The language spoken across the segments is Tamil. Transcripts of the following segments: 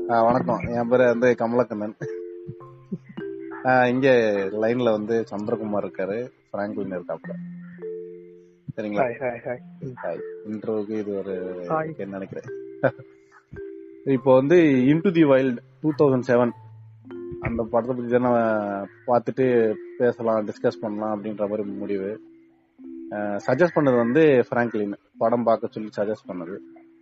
ஆ, வணக்கம் என் பேரு வந்து கமலக்கண்ணன் ஆ, இங்க லைன்ல வந்து சந்திரகுமார் இருக்காரு பிராங்க்லின் இருக்காப்ல சரிங்களா ஹாய் ஹாய் ஹாய் ஹாய் இன்ட்ரோவுக்கு இது ஒரு ஹாய் என்ன நினைக்கிறேன் இப்போ வந்து into the wild two thousand seven அந்த படத்தை பத்தி தானே பார்த்துட்டு பேசலாம் டிஸ்கஸ் பண்ணலாம் அப்படின்ற மாதிரி முடிவு சஜஸ்ட் பண்ணது வந்து பிராங்க்லின் படம் பார்க்க சொல்லி சஜஸ்ட் பண்ணது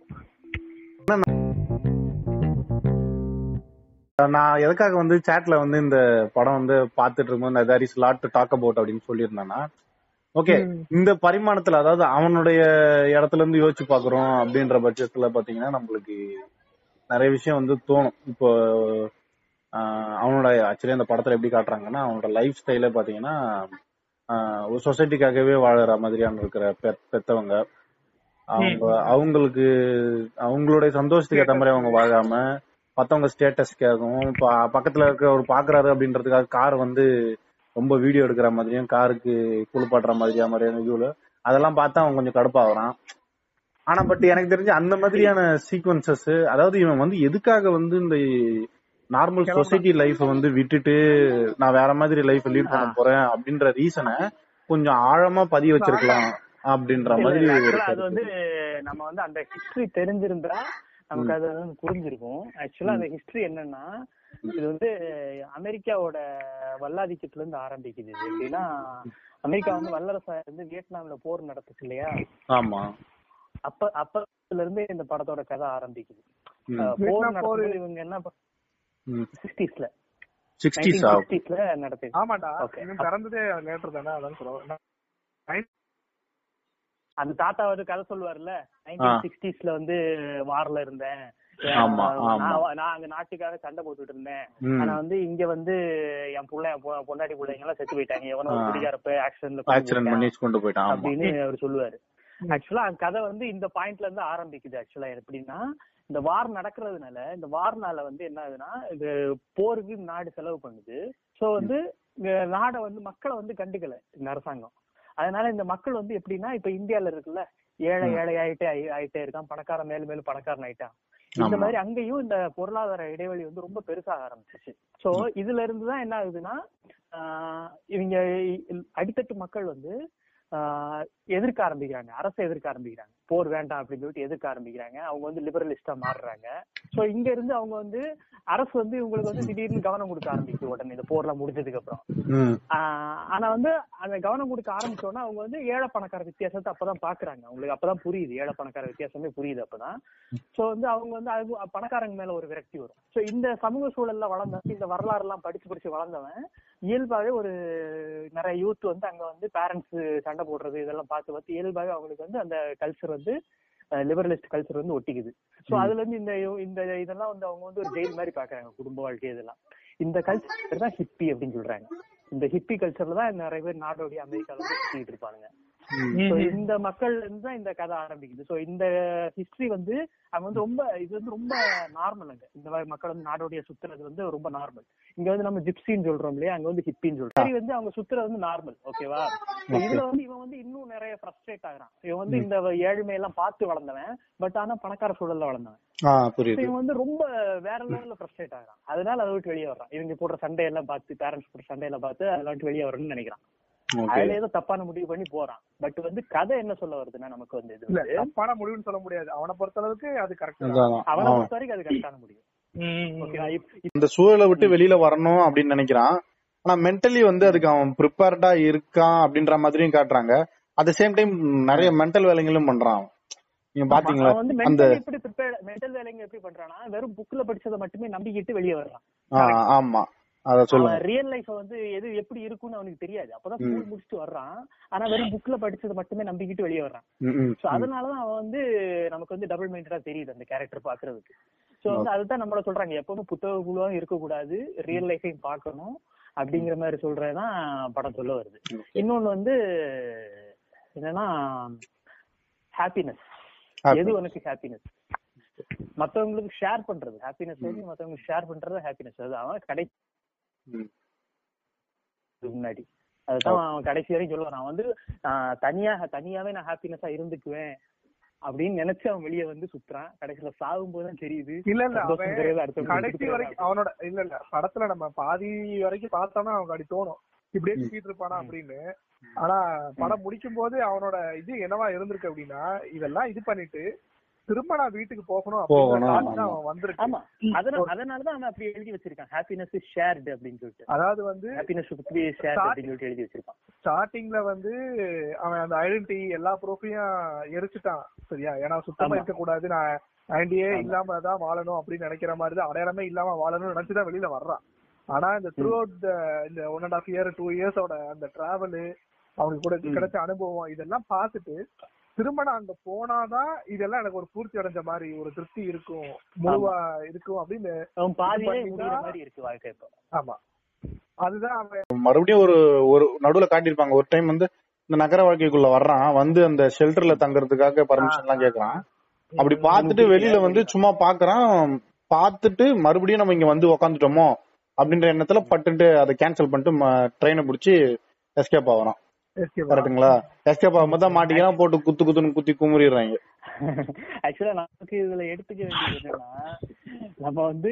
நான் எதுக்காக வந்து சேட்ல வந்து இந்த படம் வந்து பார்த்துட்டு இருக்கும்போது there is lot to talk about அப்படின்னு சொல்லியிருந்தேன்னா ஓகே ம். இந்த பரிமாணத்துல அதாவது அவனுடைய இடத்துல இருந்து யோசிச்சு பாக்குறோம் அப்படின்ற பட்சத்துல பாத்தீங்கன்னா நம்மளுக்கு நிறைய விஷயம் வந்து தோணும் இப்போ ஆஹ் அவனோட ஆக்சுவலி அந்த படத்துல எப்படி காட்டுறாங்கன்னா அவனோட லைஃப் ஸ்டைலே பாத்தீங்கன்னா ஆஹ் ஒரு சொசைட்டிக்காகவே வாழற மாதிரியான இருக்கிற பெ- பெத்தவங்க அவங்க அவங்களுக்கு அவங்களுடைய சந்தோஷத்துக்கு ஏத்த மாதிரி அவங்க வாழாம மத்தவங்க ஸ்டேட்டஸ்க்காகவும் ப- பக்கத்துல இருக்க ஒரு பாக்குறாரு அப்படின்றதுக்காக கார் வந்து ரொம்ப வீடியோ எடுக்கிற மாதிரியும் காருக்கு குளிப்பாட்டுற மாதிரியா மாதிரியான இதுல அதெல்லாம் பார்த்தா அவன் கொஞ்சம் கடுப்பாகிறான் ஆனா பட் எனக்கு தெரிஞ்சு அந்த மாதிரியான சீக்வன்சஸ் அதாவது இவன் வந்து எதுக்காக வந்து இந்த நார்மல் சொசைட்டி லைஃப் வந்து விட்டுட்டு நான் வேற மாதிரி லைஃப் லீட் பண்ண போறேன் அப்படின்ற ரீசனை கொஞ்சம் ஆழமா பதிய வச்சிருக்கலாம் அப்படின்ற இல்ல, மாதிரி இல்ல, ஒரு actually அது கருத்து. வந்து நம்ம வந்து அந்த ஹிஸ்டரி தெரிஞ்சிருந்தா நமக்கு அது வந்து புரிஞ்சிருக்கும் ஆக்சுவலா அந்த ஹிஸ்டரி என்னன்னா இது வந்து அமெரிக்காவோட வல்லாதிக்கத்துல இருந்து ஆரம்பிக்குது இது எப்படின்னா அமெரிக்கா வந்து வல்லரசா இருந்து வியட்நாம்ல போர் நடத்துச்சு இல்லையா ஆமா அப்ப அப்பத்துல இருந்து இந்த படத்தோட கதை ஆரம்பிக்குது ம். அஹ் போர் நடத்தும்போது இவங்க என்ன ம். சிக்ஸ்டீஸ்ல சிக்ஸ்டீஸா சிக்ஸ்டீஸ்ல நடத்துது ஆமாடா Okay. இவன் பிறந்ததே லேட்டர் தானே அதான் சொல்லுவேன் அந்த தாத்தா வந்து கதை சொல்லுவார்ல நைன்டீன் சிக்ஸ்டீஸ்ல வந்து வார்ல இருந்தேன் ஆமா, நான் ஆமா. நான் அங்க நாட்டுக்காக சண்டை போட்டுட்டு இருந்தேன் ம். ஆனா வந்து இங்க வந்து என் புள்ள என் பொ- பொண்டாட்டி பிள்ளைங்க எல்லாம் செத்து போயிட்டாங்க எவனோ ஆ. குடிகாரப்ப ஆக்சிடென்ட்ல ஆக்சிடென்ட் பண்ணி கொண்டு போயிட்டான் ஆமா அப்படின்னு அவர் சொல்லுவாரு ஆக்சுவலா அந்த கதை வந்து இந்த பாயிண்ட்ல இருந்து ஆரம்பிக்குது ஆக்சுவலா எப்படின்னா இந்த வார் நடக்கிறதுனால இந்த வார்னால வந்து என்ன ஆகுதுன்னா இது போருக்கு இந்த நாடு செலவு பண்ணுது சோ வந்து இந்த நாடை வந்து மக்களை வந்து கண்டுக்கல இந்த அரசாங்கம் அதனால இந்த மக்கள் வந்து எப்படின்னா இப்ப இந்தியால இருக்குல்ல ஏழை ஏழை ஆயிட்டே ஆயி- ஆயிட்டே இருக்கான் பணக்காரன் மேலும் மேலும் பணக்காரன் ஆயிட்டான் இந்த ஆமா. மாதிரி அங்கேயும் இந்த பொருளாதார இடைவெளி வந்து ரொம்ப பெருசாக ஆரம்பிச்சிச்சு சோ இதுல இருந்து தான் என்ன ஆகுதுன்னா ஆஹ் இவங்க இ- அடித்தட்டு மக்கள் வந்து ஆஹ் எதிர்க்க ஆரம்பிக்கிறாங்க அரசை எதிர்க்க ஆரம்பிக்கிறாங்க போர் வேண்டாம் அப்படின்னு சொல்லிட்டு எதிர்க்க ஆரம்பிக்கிறாங்க அவங்க வந்து லிபரலிஸ்டா மாறுறாங்க சோ இங்க இருந்து அவங்க வந்து அரசு வந்து இவங்களுக்கு வந்து திடீர்னு கவனம் கொடுக்க ஆரம்பிக்குது உடனே இந்த போர்லாம் முடிஞ்சதுக்கு அப்புறம் ம். ஆஹ் ஆனா வந்து அந்த கவனம் கொடுக்க ஆரம்பிச்சோன்னா அவங்க வந்து ஏழை பணக்கார வித்தியாசத்தை அப்பதான் பாக்குறாங்க அவங்களுக்கு அப்பதான் புரியுது ஏழை பணக்கார வித்தியாசமே புரியுது அப்பதான் சோ வந்து அவங்க வந்து அது பணக்காரங்க மேல ஒரு விரக்தி வரும் சோ இந்த சமூக சூழல்ல வளர்ந்தவன் இந்த வரலாறு எல்லாம் படிச்சு படிச்சு வளர்ந்தவன் இயல்பாவே ஒரு நிறைய யூத் வந்து அங்க வந்து பேரண்ட்ஸ் சண்டை போடுறது இதெல்லாம் பார்த்து பார்த்து இயல்பாவே அவங்களுக்கு வந்து அந்த கல்ச்சர் வந்து லிபரலிஸ்ட் கல்ச்சர் வந்து ஒட்டிக்குது சோ அதுல இருந்து இந்த இந்த இதெல்லாம் வந்து அவங்க வந்து ஒரு ஜெயில் மாதிரி பாக்குறாங்க குடும்ப வாழ்க்கை இதெல்லாம் இந்த கல்ச்சர் தான் ஹிப்பி அப்படின்னு சொல்றாங்க இந்த ஹிப்பி கல்ச்சர்ல தான் நிறைய பேர் நாடோடி அமெரிக்கால வந்து சுத்திட்டு இருப்பாங்க So இந்த மக்கள்ல இருந்து தான் இந்த கதை ஆரம்பிக்குது சோ இந்த ஹிஸ்டரி வந்து அங்க வந்து ரொம்ப இது வந்து ரொம்ப நார்மல் அங்க இந்த மாதிரி மக்கள் வந்து நாடோடிய சுத்துறது வந்து ரொம்ப நார்மல் இங்க வந்து நம்ம ஜிப்சின்னு சொல்றோம் இல்லையா அங்க வந்து ஹிப்பின்னு சொல்றோம் சரி வந்து அவங்க சுத்துறது வந்து நார்மல் ஓகேவா இதுல வந்து இவன் வந்து இன்னும் நிறைய ஃப்ரஸ்ட்ரேட் ஆகுறான் இவன் வந்து இந்த ஏழ்மை எல்லாம் பார்த்து வளர்ந்தவன் பட் ஆனா பணக்கார சூழல்ல வளர்ந்தவன் ஆ So புரியுது இவன் வந்து ரொம்ப வேற லெவல்ல ஃப்ரஸ்ட்ரேட் ஆகுறான் அதனால அதை விட்டு வெளியே வர்றான் இவங்க போடுற சண்டையெல்லாம் பார்த்து பேரண்ட்ஸ் போடுற சண்டையெல்லாம் பார்த்து அதெல்லாம் விட்டு வெளியே வரணும்னு நினைக்கிறான் ஓகே அதுல ஏதோ தப்பான முடிவு பண்ணி போறான் பட் வந்து கதை என்ன சொல்ல வருதுன்னா நமக்கு வந்து இது இல்ல வந்து, தப்பான முடிவுன்னு சொல்ல முடியாது அவனை பொறுத்த அளவுக்கு அது கரெக்ட் அதான். அவனை அவன் பொறுத்த வரைக்கும் அது கரெக்டான முடிவு ஓகேவா இப்ப- இந்த சூழலை விட்டு வெளியில வரணும் அப்படின்னு நினைக்கிறான் ஆனா மென்டலி வந்து அதுக்கு அவன் ப்ரிப்பேர்டா இருக்கான் அப்படின்ற மாதிரியும் காட்டுறாங்க அட் சேம் டைம் நிறைய மென்டல் வேலைகளும் பண்றான் அவன். நீங்க பாத்தீங்களா அவன் வந்து அந்த மென்டல் எப்படி ப்ரிப்பேர் மென்டல் வேலைங்க எப்படி பண்றானா வெறும் புக்ல படிச்சதை மட்டுமே நம்பிக்கிட்டு வெளியே வர்றான் ஆ, ஆமா அத சொல்லுங்க அவன் ரியல் லைஃப் வந்து எது எப்படி இருக்கும்னு அவனுக்கு தெரியாது அப்பதான் ஸ்கூல் முடிச்சுட்டு வர்றான் ஆனா வெறும் புக்ல படிச்சதை மட்டுமே நம்பிக்கிட்டு வெளியே வர்றான் ம், ம், சோ அதனாலதான் அவன் வந்து நமக்கு வந்து டபுள் மைண்டடா தெரியுது அந்த கேரக்டர் பாக்குறதுக்கு சோ வந்து அதுதான் நம்மள சொல்றாங்க எப்பவுமே புத்தக குழுவும் இருக்கக்கூடாது ரியல் லைஃபையும் பார்க்கணும் அப்படிங்கிற மாதிரி சொல்றதுதான் படம் சொல்ல வருது Okay. இன்னொன்னு வந்து என்னன்னா ஹாப்பினஸ் Happy. எது உனக்கு ஹாப்பினஸ் மத்தவங்களுக்கு ஷேர் பண்றது ஹாப்பினஸ் வந்து மத்தவங்களுக்கு ஷேர் பண்றது ஹாப்பினஸ் அது அவன் கடை ம். முன்னாடி அதுதான் அவன் கடைசி வரைக்கும் சொல்லுவான் நான் வந்து ஆஹ், தனியா தனியாவே நான் ஹாப்பினஸா இருந்துக்குவேன் அப்படின்னு நினைச்சு அவன் வெளியே வந்து சுத்துறான் கடைசியில சாகும் போதுதான் தெரியுது இல்ல இல்ல அவன் சந்தோஷங்கிறது அடுத்தவங்களுக்கு கடைசி கொடுக்கறது வரைக்கும் அவனோட இல்ல இல்ல படத்துல நம்ம பாதி வரைக்கும் பார்த்தோம்னா அவனுக்கு அப்படி தோணும் இப்படியே சுத்திட்டு இருப்பானா அப்படின்னு ஆனா படம் முடிக்கும் போது அவனோட இது என்னவா இருந்திருக்கு அப்படின்னா இதெல்லாம் இது பண்ணிட்டு திரும்ப நான் வீட்டுக்கு போகணும் போகணும், அப்படின்னு ஆமா. அவன் வந்திருக்கு ஆமா அதனால அதனாலதான் அவன் அப்படி எழுதி வச்சிருக்கான் ஹாப்பினஸ் இஸ் ஷேர்டு அப்படின்னு சொல்லிட்டு அதாவது வந்து ஹாப்பினஸ் பி ஷேர்டு அப்படின்னு சொல்லிட்டு எழுதி வச்சிருக்கான் ஸ்டார்டிங்ல வந்து அவன் அந்த ஐடென்டிட்டி எல்லா ப்ரூஃபையும் எரிச்சுட்டான் சரியா ஏன்னா சுத்தமா ஆமா. இருக்க கூடாது நான் ஐடென்டியே இல்லாம தான் வாழணும் அப்படின்னு நினைக்கிற மாதிரி தான் அடையாளமே இல்லாம வாழணும்னு நினைச்சுதான் வெளியில வர்றான் ஆனா இந்த த்ரூ அவுட் இந்த one and half year two இயர்ஸோட அந்த டிராவல் அவனுக்கு கூட கிடைச்ச அனுபவம் இதெல்லாம் பார்த்துட்டு திரும்ப நான் அங்க போனாதான் இதெல்லாம் எனக்கு ஒரு பூர்த்தி அடைஞ்ச மாதிரி ஒரு திருப்தி இருக்கும் முழுவா இருக்கும் அப்படின்னு அவன் பாதியிலே பண்ணிட்டா- முடிகிற மாதிரி இருக்கு வாழ்க்கை இப்போ ஆமா அதுதான் அவன் மறுபடியும் ஒரு ஒரு நடுவுல காட்டியிருப்பாங்க ஒரு டைம் வந்து இந்த நகர வாழ்க்கைக்குள்ள வர்றான் வந்து அந்த ஷெல்டர்ல தங்கறதுக்காக பர்மிஷன் எல்லாம் கேக்குறான் அப்படி பார்த்துட்டு வெளியில வந்து சும்மா பாக்குறான் பார்த்துட்டு மறுபடியும் நம்ம இங்க வந்து உக்காந்துட்டோமோ அப்படின்ற எண்ணத்துல பட்டுட்டு அதை கேன்சல் பண்ணிட்டு ட்ரெயினை பிடிச்சி எஸ்கேப் ஆகுறான் escape ஆனான். கரெக்ட்டுங்களா எஸ்கேப் ஆகும்போது தான் மாட்டிக்கிறான் போட்டு குத்து குத்துன்னு குத்தி குமுறிடுறாங்க ஆக்சுவலா நமக்கு இதுல எடுத்துக்க வேண்டியது என்னன்னா நம்ம வந்து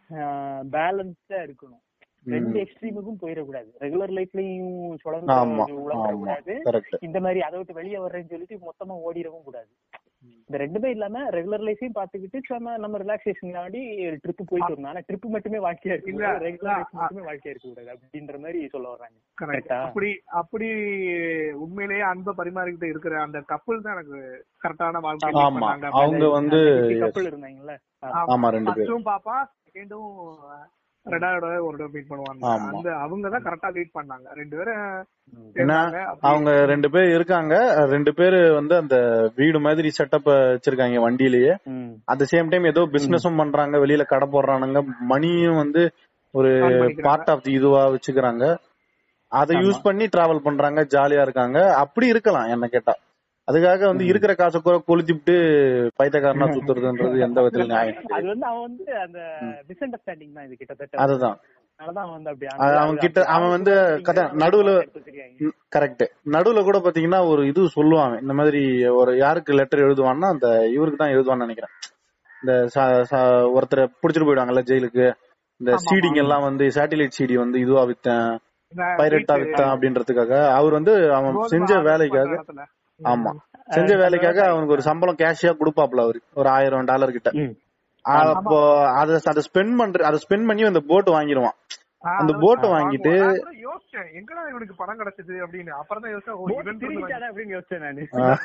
பேலன்ஸ்டா இருக்கணும் ரெண்டு எக்ஸ்ட்ரீமுக்கும் போயிடக்கூடாது ரெகுலர் லைஃப்லயும் ஆமா சுழந்து ஆமா உழந்துடக்கூடாது கரெக்ட் இந்த மாதிரி அதை விட்டு வெளியே வர்றேன்னு சொல்லிட்டு மொத்தமா ஓடிடவும் கூடாது இந்த ரெண்டுமே இல்லாம ரெகுலர் லைஃபையும் பாத்துக்கிட்டு நம்ம நம்ம ரிலாக்ஸேஷன் ஆடி ட்ரிப் போயிட்டு வரணும் ஆனா ட்ரிப் மட்டுமே வாழ்க்கையா இருக்கு இல்ல, ரெகுலர் லைஃப் இல்ல, மட்டுமே வாழ்க்கையா இருக்க கூடாது அப்படின்ற மாதிரி சொல்ல வர்றாங்க Correct. கரெக்டா அப்படி அப்படி உண்மையிலேயே அன்பை பரிமாறிக்கிட்டு இருக்கிற அந்த கப்பல் தான் எனக்கு கரெக்டான வாழ்க்கை lead ஆமா பண்ணாங்க. அவங்க வந்து கப்பல் இருந்தாங்கல்ல ஆமா. ஆமா ரெண்டு பேர் ஃபர்ஸ்டும் பாப்பா செகண்டும் ரெண்டாவது ஒரு தடவை மீட் பண்ணுவாங்க ஆமா. அந்த அவங்க தான் கரெக்டா லீட் பண்ணாங்க ரெண்டு பேரும் ஏன்னா சேர்ந்தாங்க. அப்படி- அவங்க ரெண்டு பேர் இருக்காங்க ரெண்டு பேரு வந்து அந்த வீடு மாதிரி செட்டப் வச்சிருக்காங்க வண்டியிலேயே ம். அட் சேம் டைம் ஏதோ பிசினஸும் பண்றாங்க வெளியில கடை போடுறானுங்க மணியும் வந்து ஒரு earn பண்ணிக்கிறாங்க. பார்ட் ஆஃப் தி இதுவா வச்சுக்கிறாங்க அதை யூஸ் பண்ணி டிராவல் பண்றாங்க ஜாலியா இருக்காங்க அப்படி இருக்கலாம் என்ன கேட்டா அதுக்காக வந்து இருக்கிற காசை கூட கொளுத்திவிட்டு பைத்தியக்காரனா சுத்துறதுன்றது எந்த விதத்துல நியாயம் அது கிடையாது. வந்து அவன் வந்து அந்த மிஸ் அண்டர்ஸ்டாண்டிங் தான் இது கிட்டத்தட்ட அதுதான் அதனாலதான் அவன் வந்து அப்படி அது அவன் கிட்ட அவன் வந்து கதை நடுவுல கரெக்ட் நடுவுல கூட பாத்தீங்கன்னா ஒரு இது சொல்லுவான் இந்த மாதிரி ஒரு யாருக்கு லெட்டர் எழுதுவான்னா அந்த இவருக்கு தான் எழுதுவான்னு நினைக்கிறேன் இந்த ச- ச- ஒருத்தரை புடிச்சிட்டு போயிடுவாங்கல்ல ஜெயிலுக்கு இந்த சீடிங் எல்லாம் வந்து சேட்டிலைட் சீடி வந்து இதுவா வித்தேன் நான் பைரட்டா வீட்டு- வித்தேன் அப்படின்றதுக்காக அவர் வந்து அவன் கோதுமை செஞ்ச harvest வேலைக்காக பண்ற இடத்துல. ஆமா செஞ்ச வேலைக்காக அவனுக்கு ஒரு சம்பளம் கேஷியா கொடுப்பாப்ல அவரு ஒரு ஆயிரம் டாலர் கிட்ட அப்போ அத அத ஸ்பெண்ட் பண்ற அத ஸ்பெண்ட் பண்ணி அந்த போட் வாங்கிடுவான் ஆ, அந்த அதான் போட்டை நான் வாங்கிட்டு நான் கூட யோசிச்சேன் எங்கடா இவனுக்கு பணம் கிடைச்சது அப்படின்னு அப்புறம் தான் யோசிச்சேன் ஓ, event இருந்து திரும்பிட்டானே அப்படின்னு யோசிச்சேன் நானு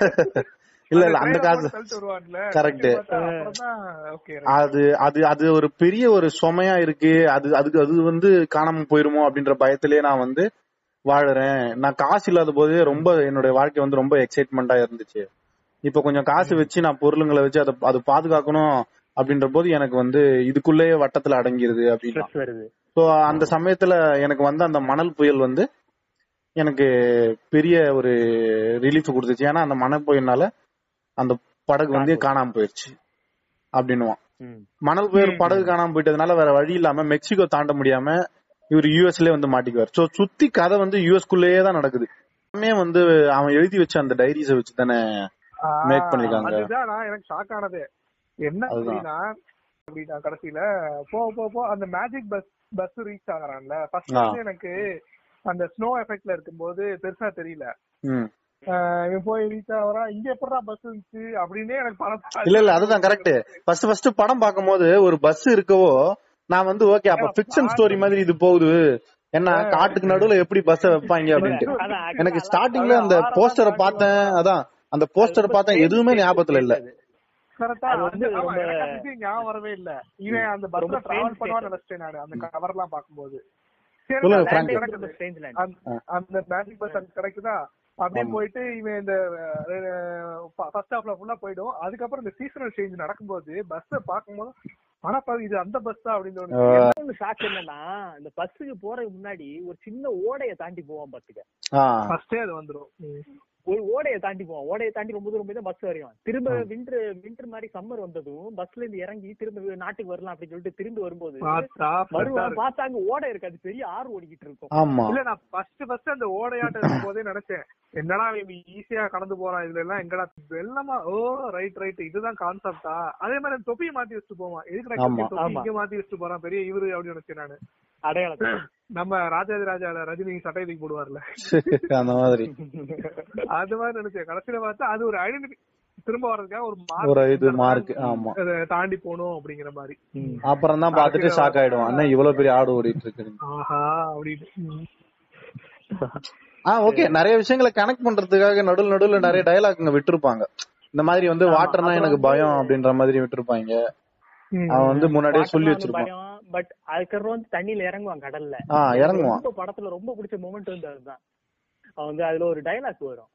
இல்ல இல்ல அந்த trailer காசு போட்டு தள்ளிட்டு வருவான்ல. Correct. அப்புறம் தான் okay, right. அது அது அது ஒரு பெரிய ஒரு சுமையா இருக்கு அது அதுக்கு அது வந்து காணாம போயிருமோ அப்படின்ற பயத்திலே நான் வந்து வாழுறேன் நான் காசு இல்லாத போதே ரொம்ப என்னுடைய வாழ்க்கை வந்து ரொம்ப எக்ஸைட்மெண்டா இருந்துச்சு இப்ப கொஞ்சம் காசு வச்சு நான் பொருளுங்களை வச்சு அதை அது பாதுகாக்கணும் அப்படின்ற போது எனக்கு வந்து இதுக்குள்ளேயே வட்டத்துல அடங்கிருது அப்படின்னா ஸ்ட்ரெஸ் வருது சோ அந்த சமயத்துல எனக்கு வந்து அந்த மணல் புயல் வந்து எனக்கு பெரிய ஒரு ரிலீஃப் கொடுத்துச்சு ஏன்னா அந்த மணல் புயல்னால அந்த படகு வந்து காணாம போயிருச்சு அப்படின்னுவான் ம். மணல் புயல் படகு காணாம போயிட்டதுனால வேற வழி இல்லாம மெக்சிகோ தாண்ட முடியாம இவர் யூஎஸ்லயே வந்து மாட்டிக்குவார் சோ சுத்தி கதை வந்து யுஎஸ்குள்ளேயே தான் நடக்குது எல்லாமே வந்து அவன் எழுதி வச்ச அந்த டைரிஸ வச்சு தானே ஆ, make பண்ணிருக்காங்க. அதுதான் நான் எனக்கு ஷாக் ஆனது என்ன அதுதான். அப்படின்னா அப்படின்னா கடைசியில போ போ போ அந்த மேஜிக் பஸ் பஸ் ரீச் ஆகுறான்ல ஃபர்ஸ்ட் ஆ. வந்து எனக்கு அந்த ஸ்னோ எஃபெக்ட்ல இருக்கும்போது பெருசா தெரியல ம். ஆஹ் இவன் போய் ரீச் ஆகுறான் இங்க எப்படா பஸ் இருந்துச்சு அப்படின்னே எனக்கு படம் இல்ல இல்ல அதுதான் கரெக்ட் ஃபர்ஸ்ட் ஃபர்ஸ்ட் படம் பார்க்கும்போது ஒரு பஸ் இருக்கவோ நான் வந்து ஓகே அப்ப ஃபிக்ஷன் ஸ்டோரி மாதிரி இது போகுது என்ன காட்டுக்கு நடுவுல எப்படி பஸ் வைப்பாங்க அப்படின்ட்டு அதான் எனக்கு ஸ்டார்டிங்ல அந்த போஸ்டரை பார்த்தேன் அதான் அந்த போஸ்டரை பார்த்தேன் எதுவுமே ஞாபகத்துல இல்ல கரெக்டா அது வந்து ஆமா, ரொம்ப- எனக்கு அந்த scene ஞாபகம் வரவே இல்ல இவன் அந்த பஸ்ல ரொம்ப டிராவல் strange பண்ணுவான்னு நினைச்சிட்டேன் நானு அந்த கவர் எல்லாம் பாக்கும்போது சரி, சொல்லுங்க, அந்த Frank. land கிடக்குது. ஸ்ட்ரேஞ்ச் லேண்ட் அந்த- அந்த மேஜிக் பஸ் அங்க கிடைக்குதா அப்படியே போயிட்டு இவன் இந்த ஃபர்ஸ்ட் ஹாஃப்ல ஃபுல்லா போயிடும் அதுக்கப்புறம் இந்த சீசனல் சேஞ்ச் நடக்கும்போது பஸ் பாக்கும்போது ஆனா பாரு, இது அந்த பஸ் தான் அப்படின்னு தோணுச்சு ஷாக் என்னன்னா இந்த பஸ்ஸுக்கு போறதுக்கு முன்னாடி ஒரு சின்ன ஓடைய தாண்டி போவான் பாத்துக்க ஆ ஃபர்ஸ்டே அது வந்துரும் ஒரு ஓடையை தாண்டி போவான் ஓடையை தாண்டி ரொம்ப தூரம் போய் தான் பஸ் வரையும் திரும்ப விண்டர் விண்டர் மாதிரி சம்மர் வந்ததும் பஸ்ல இருந்து இறங்கி திரும்ப நாட்டுக்கு வரலாம் அப்படின்னு சொல்லிட்டு திரும்பி வரும்போது பார்த்தா வருவான் பார்த்தா அங்க ஓடை இருக்காது பெரிய ஆறு ஓடிக்கிட்டு இருக்கும் ஆமா இல்ல நான் ஃபர்ஸ்ட் ஃபர்ஸ்ட் அந்த ஓடையாட்டம் இருக்கும் போதே நினைச்சேன் என்னடா இவன் ஈஸியா கடந்து போறான் இதுல எல்லாம் எங்கடா வெள்ளமா ஓ ரைட் ரைட் இதுதான் கான்செப்டா அதே மாதிரி அந்த தொப்பியை மாத்தி வச்சுட்டு போவான் எதுக்கு ஆமா, தொப்பி ஆமா. இங்க மாத்தி வச்சுட்டு போறான் பெரிய இவரு அப்படின்னு நினைச்சேன் நானு அடையாளத்தை நம்ம ராஜாதி ராஜா ரஜினி சட்டை தூக்கி போடுவார்ல அந்த மாதிரி அது மாதிரி நினைச்சேன் கடைசியில பார்த்தா அது ஒரு ஐடென்டி திரும்ப வர்றதுக்காக ஒரு mark ஒரு இது இந்த mark, தாண்டி- ஆமா. அதை தாண்டி போகணும் அப்படிங்கிற மாதிரி அப்புறம் தான் பாத்துட்டு ஷாக் ஆயிடுவான் அண்ணா இவ்வளவு பெரிய ஆடு ஓடிட்டு இருக்கு ஆஹா அப்படின்னு ம். ஆ ஓகே நிறைய விஷயங்களை கனெக்ட் பண்றதுக்காக நடுவுல நடுவுல நிறைய டயலாக்ங்க விட்டுருப்பாங்க இந்த மாதிரி வந்து வாட்டர்னா எனக்கு பயம் அப்படின்ற மாதிரி விட்டுருப்பாங்க ம். அவன் வந்து முன்னாடியே சொல்லி பாட்டெல்லாம் வச்சிருப்பான் பயம் பட் அதுக்கப்புறம் வந்து தண்ணியில இறங்குவான் கடல்ல ஆ இறங்குவான் ரொம்ப படத்துல ரொம்ப பிடிச்ச மூமெண்ட் வந்து அதுதான் அவன் வந்து அதுல ஒரு டைலாக் வரும்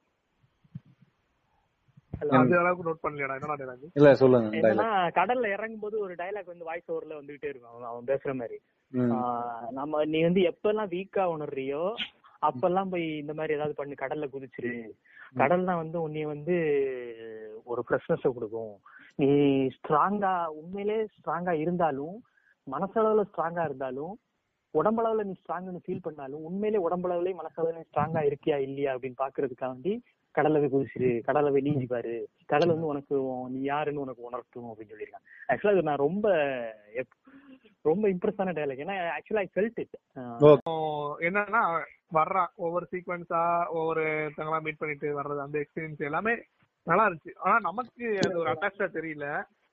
அந்த அளவுக்கு நோட் பண்ணலையடா என்னடா dialogue? இல்ல சொல்லுங்க என்னன்னா டைலாக் கடல்ல இறங்கும் போது ஒரு டைலாக் வந்து வாய்ஸ் ஓவர்ல வந்துகிட்டே இருக்கும் அவன் அவன் பேசுற மாதிரி ம் ஆஹ் நம்ம நீ வந்து எப்பெல்லாம் வீக்கா உணர்றியோ அப்பெல்லாம் போய் இந்த மாதிரி ஏதாவது பண்ணி கடல்ல குதிச்சிரு கடல் தான் வந்து உன்னைய வந்து ஒரு ஃப்ரெஷ்னஸ் கொடுக்கும் நீ ஸ்ட்ராங்கா உண்மையிலே ஸ்ட்ராங்கா இருந்தாலும் மனசளவுல ஸ்ட்ராங்கா இருந்தாலும் உடம்பளவுல நீ ஸ்ட்ராங்னு ஃபீல் பண்ணாலும் உண்மையிலே உடம்பளவுலயும் மனசளவுல நீ ஸ்ட்ராங்கா இருக்கியா இல்லையா அப்படின்னு பாக்குறதுக்காண்டி கடல்ல போய் குதிச்சிரு கடல்ல போய் நீஞ்சி பாரு கடல் வந்து உனக்கு உன் நீ யாருன்னு உனக்கு உணர்த்தும் அப்படின்னு சொல்லியிருக்காங்க ஆக்சுவலா இது நான் ரொம்ப எப்- ரொம்ப இம்ப்ரெஸ் ஆன டைலாக் ஏன்னா ஆக்சுவலா ஐ ஃபெல்ட் இட் என்னன்னா வர்றான் ஒவ்வொரு சீக்வன்ஸா ஒவ்வொரு தங்களா மீட் பண்ணிட்டு வர்றது அந்த எக்ஸ்பீரியன்ஸ் எல்லாமே நல்லா இருந்துச்சு ஆனா நமக்கு அது ஒரு அட்டாச்சா தெரியல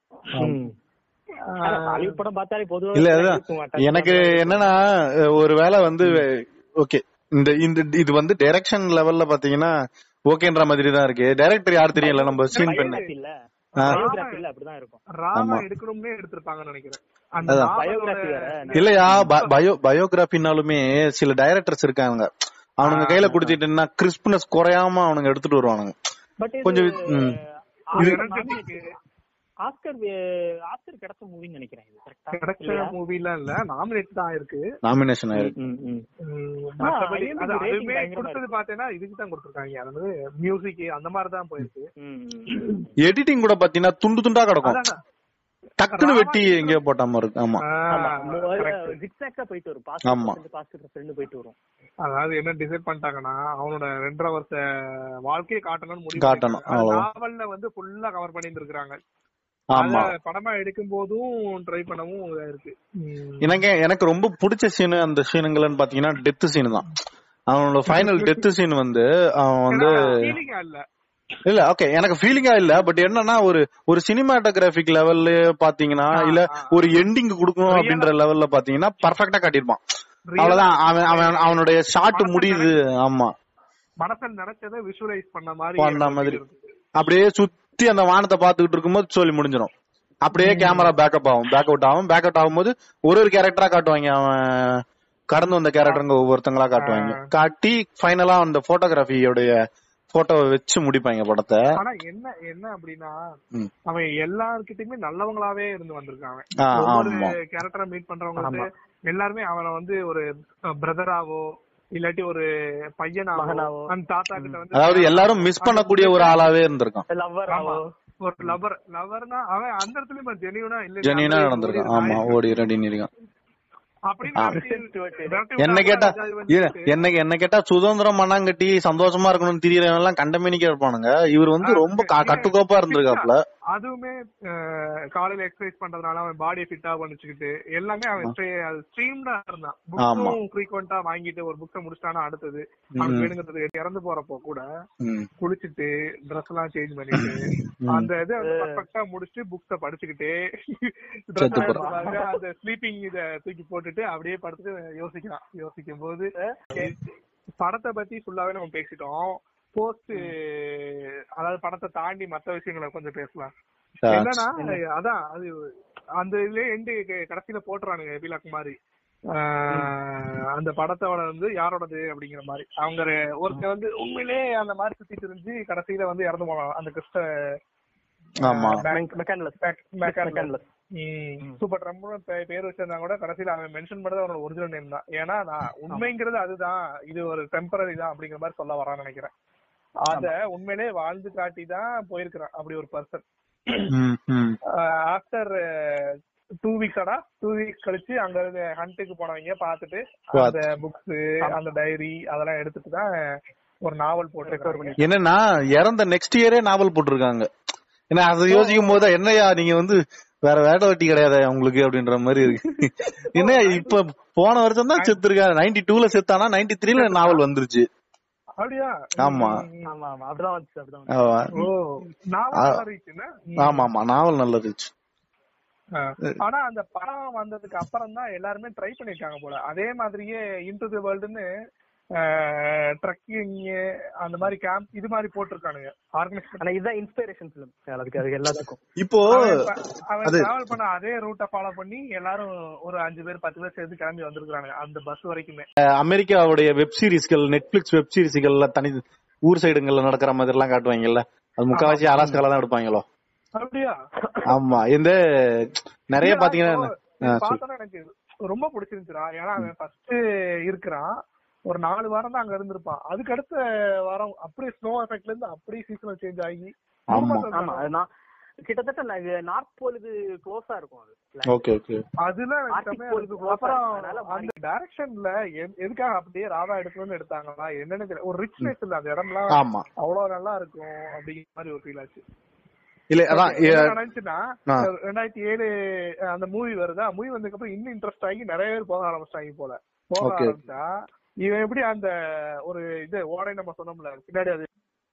ஹாலிவுட் படம் பார்த்தாலே பொதுவா இல்ல அதான் எனக்கு என்னன்னா அஹ், ஒரு வேளை வந்து ஓகே இந்த இந்த இது வந்து டைரக்ஷன் லெவல்ல பாத்தீங்கன்னா ஓகேன்ற மாதிரி தான் இருக்கு டைரக்டர் யார் தெரியல நம்ம சீன் பண்ண பயோகிராஃபி இல்ல ஆ. பயோகிராஃபி இல்ல அப்படிதான் இருக்கும் ராமா ஆமா. எடுக்கணும்னே எடுத்திருப்பாங்கன்னு நினைக்கிறேன் அந்த அதான். நாவலோட- பயோகிராஃபி வேற இல்லையா பயோ பயோகிராபினாலுமே சில டைரக்டர்ஸ் இருக்காங்க அவனுங்க கையில குடுத்துட்டுன்னா கிறிஸ்ப்னஸ் குறையாம அவனுங்க எடுத்துட்டு வருவானுங்க பட் கொஞ்சம் ம். இது இது energetic. ஆஸ்கர் ஆஸ்கர் கிடைச்ச மூவின்னு நினைக்கிறேன் இது கரெக்டா கிடைச்ச மூவி எல்லாம் இல்ல நாமினேட் தான் இருக்கு நாமினேஷன் ஆயிருக்கு உம், ஆ, மத்தபடி IMDb அது rating அதுவுமே பயங்கரமா கொடுத்தது பாத்தேன்னா இதுக்கு தான் கொடுத்திருக்காங்க அதாவது மியூசிக் அந்த மாதிரி தான் போயிருக்கு எடிட்டிங் கூட பாத்தீங்கன்னா துண்டு துண்டா கிடக்கும் அதான் டக்குன்னு வெட்டி எங்கேயோ போட்ட மாதிரி இருக்கு ஆமா ஜிக்ஸாக்டா போயிட்டு வரும் ஆமா. பாஸ்ட் பாஸ்ட் ஃப்ரெண்ட் போயிட்டு வரும் அதாவது என்ன டிசைட் பண்ணிட்டாங்கன்னா அவனோட ரெண்டரை வருஷ வாழ்க்கையை காட்டணும்னு முடிவு காட்டணும், பண்ணிருக்காங்க. அது அவ்வளவுதான். நாவல்ல வந்து ஃபுல்லா கவர் பண்ணி இருக்காங்க ஆமா அத படமா எடுக்கும் போதும் ட்ரை பண்ணவும் இதா இருக்கு உம். எனக்கு எனக்கு ரொம்ப பிடிச்ச சீன் அந்த சீனுங்கள்னு பாத்தீங்கன்னா டெத் சீன் தான் அவனோட ஃபைனல் டெத் சீன் வந்து அவன் வந்து ஏன்னா feeling ஆ இல்ல இல்ல ஓகே எனக்கு ஃபீலிங்கா இல்ல பட் என்னன்னா ஒரு ஒரு சினிமாட்டோகிராபிக் லெவல்ல பாத்தீங்கன்னா இல்ல ஒரு எண்டிங் கொடுக்கணும் அப்படின்ற லெவல்ல பாத்தீங்கன்னா பர்ஃபெக்ட்டா காட்டியிருப்பான் அவ்வளவுதான் அவன் அவன் அவனுடைய ஷாட் முடியுது ஆமா மனசன் நினைச்சதை விஷுவலைஸ் பண்ண மாதிரி பண்ண ஒரு மாதிரி. feel இருந்தது. அப்படியே சுத்தி அந்த வானத்தை பாத்துக்கிட்டு இருக்கும்போது சொல்லி முடிஞ்சிடும் அப்படியே கேமரா பேக்கப் ஆகும் பேக் அவுட் ஆகும் பேக் அவுட் ஆகும்போது ஒரு ஒரு கேரக்டரா காட்டுவாங்க அவன் கடந்து வந்த கேரக்டருங்க ஒவ்வொருத்தங்களா காட்டுவாங்க காட்டி ஃபைனலா அந்த போட்டோகிராஃபியோடைய போட்டோவை வச்சு முடிப்பாங்க படத்தை ஆனா என்ன என்ன அப்படின்னா ம். அவன் எல்லார்கிட்டயுமே நல்லவங்களாவே இருந்து வந்திருக்காங்க ஆ, ஒவ்வொரு ஆமா கேரக்டரை மீட் பண்றவங்க வந்து எல்லாருமே அவனை வந்து ஒரு பிரதராவோ இல்லாட்டி ஒரு பையனாவோ மகனாவோ. அந்த தாத்தா கிட்ட வந்து அதாவது எல்லாரும் மிஸ் பண்ணக்கூடிய ஒரு ஆளாவே இருந்திருக்கான் லவ்வர் ஆமா. ஒரு லவர் லவர்னா அவன் அந்த இடத்துல ஜெனியூனா இல்ல ஜெனினா நடந்திருக்கான் ஆமா ஓடி ரெடி இருக்கான் அப்படின்னு ஆ. மிரட்டி- மிரட்டி என்ன விட்டாங்க, கேட்டா ராஜா இவன் இல்ல, என்ன என்ன கேட்டா சுதந்திரம் மண்ணாங்கட்டி சந்தோஷமா இருக்கணும்னு தெரியறவன் எல்லாம் கண்டமேனிக்கா இருப்பானுங்க இவர் வந்து ரொம்ப கா- கட்டுக்கோப்பா இருந்திருக்காப்ல அதுவுமே அஹ், காலையில எக்ஸசைஸ் பண்றதுனால அவன் பாடியை ஃபிட்டா பண்ணிச்சுக்கிட்டு எல்லாமே அவன் ஸ்ட்ரீம்டா இருந்தான் ஆமா. புக்கும் ஃப்ரீக்வெண்டா வாங்கிட்டு ஒரு புக்ஸ முடிச்சிட்டானா அடுத்தது அவன் வேணுங்கிறது இறந்து போறப்போ கூட ம். குளிச்சுட்டு ட்ரெஸ் எல்லாம் சேஞ்ச் பண்ணிட்டு அந்த இது பர்ஃபெக்டா முடிச்சுட்டு புக்ஸ படிச்சுக்கிட்டே dress செத்து எல்லாம் போறான். எடுத்து பாருங்க, அந்த ஸ்லீப்பிங் இத தூக்கி போட்டுட்டு அப்படியே படுத்துட்டு யோசிக்கிறான் யோசிக்கும் போது படத்தை பத்தி ஃபுல்லாவே நம்ம பேசிட்டோம் போஸ்ட் அதாவது படத்தை தாண்டி மத்த விஷயங்களை கொஞ்சம் பேசலாம் ஆ, என்னன்னா அதான் அது அந்த இதுல எண்டு கடைசியில போட்டுறானுங்க எபிலாக் மாதிரி ஆஹ் அந்த படத்தோட வந்து யாரோடது அப்படிங்கிற மாதிரி அவங்க ரெ- ஒருத்தன் வந்து உண்மையிலே அந்த மாதிரி சுத்தி தெரிஞ்சு கடைசியில வந்து இறந்து போனான் அந்த கிறிஸ்ட ஆமா மெக்கானிலஸ் மெக்கானிலஸ் சூப்பர் ட்ரம்ப்னு பேர் வச்சிருந்தா கூட கடைசியில அவன் மென்ஷன் பண்ணது அவனோட ஒரிஜினல் நேம் தான் ஏன்னா நான் உண்மைங்கிறது அதுதான் இது ஒரு டெம்பரரி தான் அப்படிங்கிற மாதிரி சொல்ல வரான்னு நினைக்கிறேன் அத உண்மையிலேயே வாழ்ந்து காட்டி தான் போயிருக்கிறான் அப்படி ஒரு பர்சன் ம், ம். ஆஃப்டர் டூ வீக்ஸாடா டூ வீக்ஸ் கழிச்சு அங்க இருந்து ஹண்ட்டுக்கு போனவங்க பாத்துட்டு What? அந்த புக்ஸ் அந்த டைரி அதெல்லாம் எடுத்துட்டு தான் ஒரு நாவல் போட்டு என்னன்னா இறந்த நெக்ஸ்ட் இயரே நாவல் போட்டிருக்காங்க ஏன்னா அதை யோசிக்கும் போது என்னையா நீங்க வந்து வேற வேலை வெட்டி கிடையாது உங்களுக்கு அப்படின்ற மாதிரி இருக்கு என்னையா இப்ப போன வருஷம் தான் செத்துருக்கா நைன்டி டூல செத்தானா நைன்டி த்ரீல நாவல் வந்துருச்சு அப்படியா ஆமா. ஆமா ஆமா அப்படிதான் வந்துச்சு அப்படிதான் வந்துச்சு. ஆமா. ஓ நாவல் ரீச்சுன்னா ஆமா ஆமா நாவல் நல்ல ரிச் ஆனா அந்த படம் வந்ததுக்கு அப்புறம் தான் எல்லாருமே ட்ரை பண்ணிருக்காங்க போல அதே மாதிரியே இன்டு தி வேர்ல்டுன்னு ட்ரக்கிங் அந்த மாதிரி கேம்ப் இது மாதிரி போட்டிருக்கானுங்க ஆர்கனைஸ் ஆனா இதுதான் இன்ஸ்பிரேஷன் பிலிம் அதுக்கு அது எல்லாத்துக்கும் இப்போ அவன் அது- டிராவல் பண்ண அதே ரூட்டை ஃபாலோ பண்ணி எல்லாரும் ஒரு அஞ்சு பேர் பத்து பேர் சேர்ந்து கிளம்பி வந்திருக்கானுங்க அந்த பஸ் வரைக்குமே அமெரிக்காவுடைய வெப் சீரிஸ்கள் நெட்ஃபிளிக்ஸ் வெப் சீரிஸ்கள்ல தனி ஊர் சைடுங்கள்ல நடக்கிற மாதிரி எல்லாம் காட்டுவாங்கல்ல அது முக்காவாசி அலாஸ்கால தான் எடுப்பாங்களோ அப்படியா ஆமா இந்த நிறைய பாத்தீங்கன்னா ஆ, சொல்லு. பார்த்தோன்னா எனக்கு ரொம்ப பிடிச்சிருந்துச்சுடா ஏன்னா அவன் ஃபர்ஸ்ட் இருக்கிறான் ஒரு நாலு வாரம் தான் அங்க இருந்திருப்பான் அதுக்கு அடுத்த வாரம் அப்படியே ஸ்னோ எஃபெக்ட்ல இருந்து அப்படியே சீசனல் சேஞ்ச் ஆகி ஆமா. மூணு மாசம் ஆமா அது நான் கிட்டத்தட்ட நார்த் போலுக்கு க்ளோஸா இருக்கும் அது ஓகே ஓகே அதுல எனக்கு Arctic செம்மையா Pole இருந்துச்சு. க்கு அப்புறம் அதனால அந்த டைரக்ஷன்ல எதுக்காக அப்படியே ராவா எடுக்கணும்னு எடுத்தாங்களா என்னன்னு தெரியல ஒரு ரிச்னஸ் இல்ல அந்த இடம்லாம் ஆமா அவ்வளவு நல்லா இருக்கும் அப்படிங்கிற மாதிரி ஒரு ஃபீல் ஆச்சு இல்ல அதான் என்ன ஏ- நினைச்சுன்னா ஆ. ரெண்டாயிரத்தி ஏழு அஹ், அந்த மூவி வருதா மூவி வந்ததுக்கு அப்புறம் இன்னும் இன்ட்ரெஸ்ட் ஆகி நிறைய பேர் போக ஆரம்பிச்சிட்டாங்க போல போக Okay. ஆரம்பிச்சா இவன் எப்படி அந்த ஒரு இது ஓடை நம்ம சொன்னோம்ல பின்னாடி அது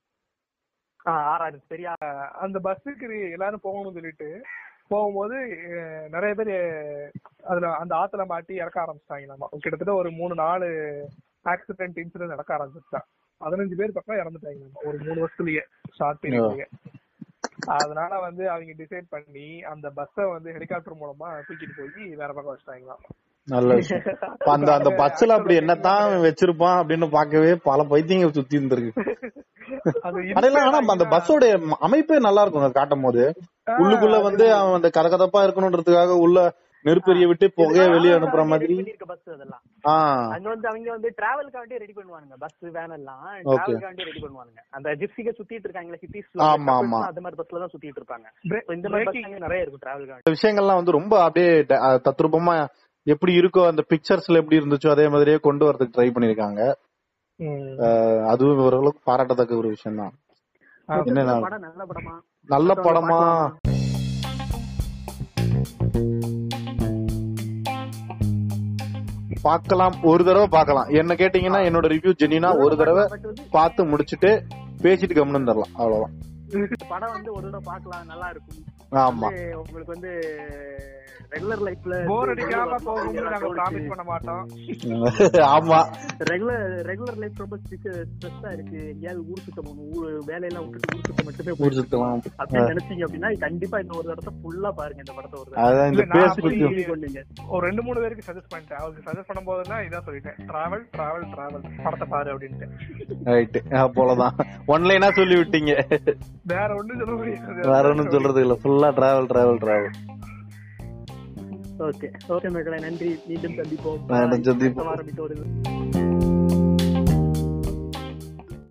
ஆறாறு சரியா அந்த பஸ்ஸுக்கு எல்லாரும் போகணும்னு சொல்லிட்டு போகும்போது அஹ், நிறைய பேர் அதுல அந்த ஆத்துல மாட்டி இறக்க ஆரம்பிச்சிட்டாங்க நம்ம கிட்டத்தட்ட ஒரு மூணு நாலு ஆக்சிடென்ட் இன்சிடென்ட் நடக்க ஆரம்பிச்சிட்டான் பதினஞ்சு பேர் பக்கம் இறந்துட்டாங்க நம்ம ஒரு மூணு வருஷத்துலயே ஷார்ட் பீரியட்லயே அதனால வந்து அவங்க டிசைட் பண்ணி அந்த பஸ்ஸ வந்து ஹெலிகாப்டர் மூலமா தூக்கிட்டு போய் வேற பக்கம் வச்சிட்டாங்களாம் நல்ல விஷயம் அப்ப அந்த அந்த பஸ்ல அப்படி என்னத்தான் வச்சிருப்பான் அப்படின்னு பார்க்கவே பல பைத்தியங்க சுத்தி இருந்திருக்கு அது அதெல்லாம் ஆனா அந்த பஸ்ஸோட அமைப்பே நல்லா இருக்கும் அதை காட்டும் போது உள்ளுக்குள்ள வந்து அவன் அந்த கதகதப்பா இருக்கணும்ன்றதுக்காக உள்ள நெருப்பெரிய விட்டு புகைய வெளியே அனுப்புற மாதிரி பஸ் அதெல்லாம் ஆஹ் அங்க வந்து அவங்க வந்து டிராவல்காண்டி ரெடி பண்ணுவானுங்க பஸ் வேன் எல்லாம் Okay. டிராவல்காண்டி ரெடி பண்ணுவானுங்க அந்த ஜிப்சிக சுத்திட்டு இருக்காங்களா சிட்டிஸ்ல ஆமா, ஆமா. அந்த மாதிரி பஸ்ல தான் சுத்திட்டு இருப்பாங்க Bra- So இந்த மாதிரி braking- பஸ் நிறைய இருக்கும் டிராவல்காண்டி இந்த விஷயங்கள்லாம் வந்து ரொம்ப அப்படியே ட- அஹ் தத்ரூபமா எப்படி இருக்கோ அந்த பிக்சர்ஸ்ல எப்படி இருந்துச்சோ அதே மாதிரியே கொண்டு வரதுக்கு ட்ரை பண்ணிருக்காங்க ம். அஹ் அதுவும் ஓரளவுக்கு பாராட்டத்தக்க ஒரு விஷயம் தான் என்ன நான்- படம் நல்ல படமா நல்ல படமா பார்க்கலாம் ஒரு தடவை பார்க்கலாம் என்ன கேட்டீங்கன்னா என்னோட ரிவ்யூ ஜெனினா ஒரு தடவை பட் வந்து பார்த்து முடிச்சிட்டு பேசிட்டு கம்முன்னு தரலாம் அவ்வளவுதான் படம் வந்து ஒரு தடவை பார்க்கலாம் நல்லா இருக்கும் ஆமா வந்து உங்களுக்கு வந்து ரெகுலர் லைஃப்ல போர் அடிக்காம போகும்னு நாங்க ப்ராமிஸ் பண்ண மாட்டோம் ஆமா ரெகுலர் ரெகுலர் லைஃப் ரொம்ப ஸ்ட்ரெஸ்ஸா இருக்கு எங்கேயாவது ஊர் சுத்த போகணும் ஊர் வேலையெல்லாம் விட்டுட்டு ஊர் சுத்த மட்டுமே ஊர் போயிட்டு சுத்தலாம் அப்படின்னு நினைச்சீங்க அப்படின்னா கண்டிப்பா இந்த ஒரு தடவை ஃபுல்லா பாருங்க இந்த படத்தை ஒரு தடவை. அதான் இந்த இல்ல, நான் பேஸ்புக் அப்படி- கொண்டீங்க ஒரு ரெண்டு மூணு பேருக்கு சஜஸ்ட் பண்ணிட்டேன் அவருக்கு சஜஸ்ட் பண்ணும்போதெல்லாம் இதான் சொல்லிட்டேன் டிராவல் டிராவல் டிராவல் படத்தை பாரு அப்படின்ட்டு ரைட் போலதான் ஒன்லைனா சொல்லி விட்டீங்க வேற ஒண்ணும் சொல்ல முடியாது வேற ஒண்ணும் சொல்றது இல்ல ஃபுல்லா travel travel travel okay okay மக்களை நன்றி மீண்டும் சந்திப்போம் மீண்டும் சந்திப்போம். அடுத்த வாரம் இது ஒரு